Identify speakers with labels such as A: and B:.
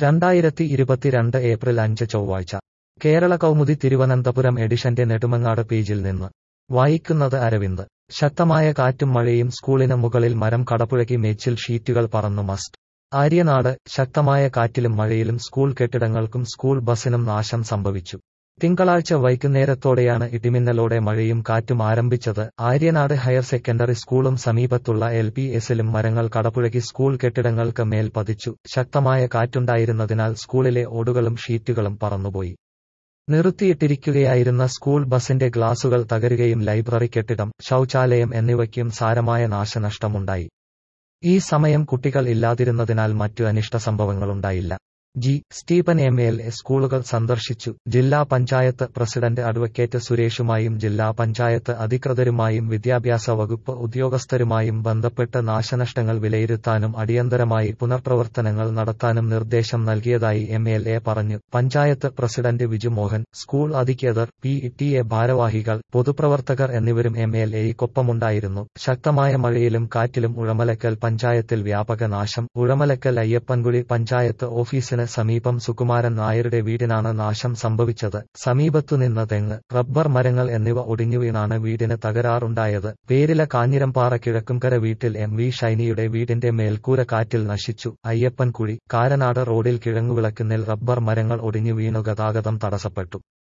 A: രണ്ടായിരത്തി ഇരുപത്തിരണ്ട് ഏപ്രിൽ അഞ്ച് ചൊവ്വാഴ്ച കേരള കൗമുദി തിരുവനന്തപുരം എഡിഷന്റെ നെടുമങ്ങാട് പേജിൽ നിന്ന് വായിക്കുന്നത് അരവിന്ദ് ശക്തമായ കാറ്റും മഴയും സ്കൂളിന് മുകളിൽ മരം കടപുഴകി മേച്ചിൽ ഷീറ്റുകൾ പറന്നു മസ്റ്റ് ആര്യനാട് ശക്തമായ കാറ്റിലും മഴയിലും സ്കൂൾ കെട്ടിടങ്ങൾക്കും സ്കൂൾ ബസിനും നാശം സംഭവിച്ചു തിങ്കളാഴ്ച വൈകുന്നേരത്തോടെയാണ് ഇടിമിന്നലോടെ മഴയും കാറ്റും ആരംഭിച്ചത് ആര്യനാട് ഹയർ സെക്കൻഡറി സ്കൂളും സമീപത്തുള്ള എൽ പി എസിലും മരങ്ങൾ കടപുഴകി സ്കൂൾ കെട്ടിടങ്ങൾക്ക് മേൽ പതിച്ചു ശക്തമായ കാറ്റുണ്ടായിരുന്നതിനാൽ സ്കൂളിലെ ഓടുകളും ഷീറ്റുകളും പറന്നുപോയി നിർത്തിയിട്ടിരിക്കുകയായിരുന്ന സ്കൂൾ ബസിന്റെ ഗ്ലാസുകൾ തകരുകയും ലൈബ്രറി കെട്ടിടം ശൌചാലയം എന്നിവയ്ക്കും സാരമായ നാശനഷ്ടമുണ്ടായി ഈ സമയം കുട്ടികൾ ഇല്ലാതിരുന്നതിനാൽ മറ്റു അനിഷ്ട സംഭവങ്ങളുണ്ടായില്ല G Stephen M L A സ്കൂളുകൾ സന്ദർശിച്ചു ജില്ലാ പഞ്ചായത്ത് പ്രസിഡന്റ് അഡ്വക്കേറ്റ് സുരേഷുമായും ജില്ലാ പഞ്ചായത്ത് അധികൃതരുമായും വിദ്യാഭ്യാസ വകുപ്പ് ഉദ്യോഗസ്ഥരുമായും ബന്ധപ്പെട്ട് നാശനഷ്ടങ്ങൾ വിലയിരുത്താനും അടിയന്തരമായി പുനർപ്രവർത്തനങ്ങൾ നടത്താനും നിർദ്ദേശം നൽകിയതായി എം എൽ എ പറഞ്ഞു പഞ്ചായത്ത് പ്രസിഡന്റ് വിജുമോഹൻ സ്കൂൾ അധികൃതർ പി ടി എ ഭാരവാഹികൾ പൊതുപ്രവർത്തകർ എന്നിവരും എം എൽ എയ്ക്കൊപ്പമുണ്ടായിരുന്നു ശക്തമായ മഴയിലും കാറ്റിലും ഉഴമലക്കൽ പഞ്ചായത്തിൽ വ്യാപക നാശം ഉഴമലക്കൽ അയ്യപ്പൻകുഴി പഞ്ചായത്ത് ഓഫീസിന് സമീപം സുകുമാരൻ നായരുടെ വീടിനാണ് നാശം സംഭവിച്ചത് സമീപത്തുനിന്ന തെങ്ങ് റബ്ബർ മരങ്ങൾ എന്നിവ ഒടിഞ്ഞുവീണാണ് വീടിന് തകരാറുണ്ടായത് പേരില കാഞ്ഞിരംപാറ കിഴക്കുംകര വീട്ടിൽ എം വി ഷൈനിയുടെ വീടിന്റെ മേൽക്കൂര കാറ്റിൽ നശിച്ചു അയ്യപ്പൻകുഴി കാരനാട് റോഡിൽ കിഴങ്ങുവിളക്കുന്നിൽ റബ്ബർ മരങ്ങൾ ഒടിഞ്ഞു വീണു ഗതാഗതം തടസ്സപ്പെട്ടു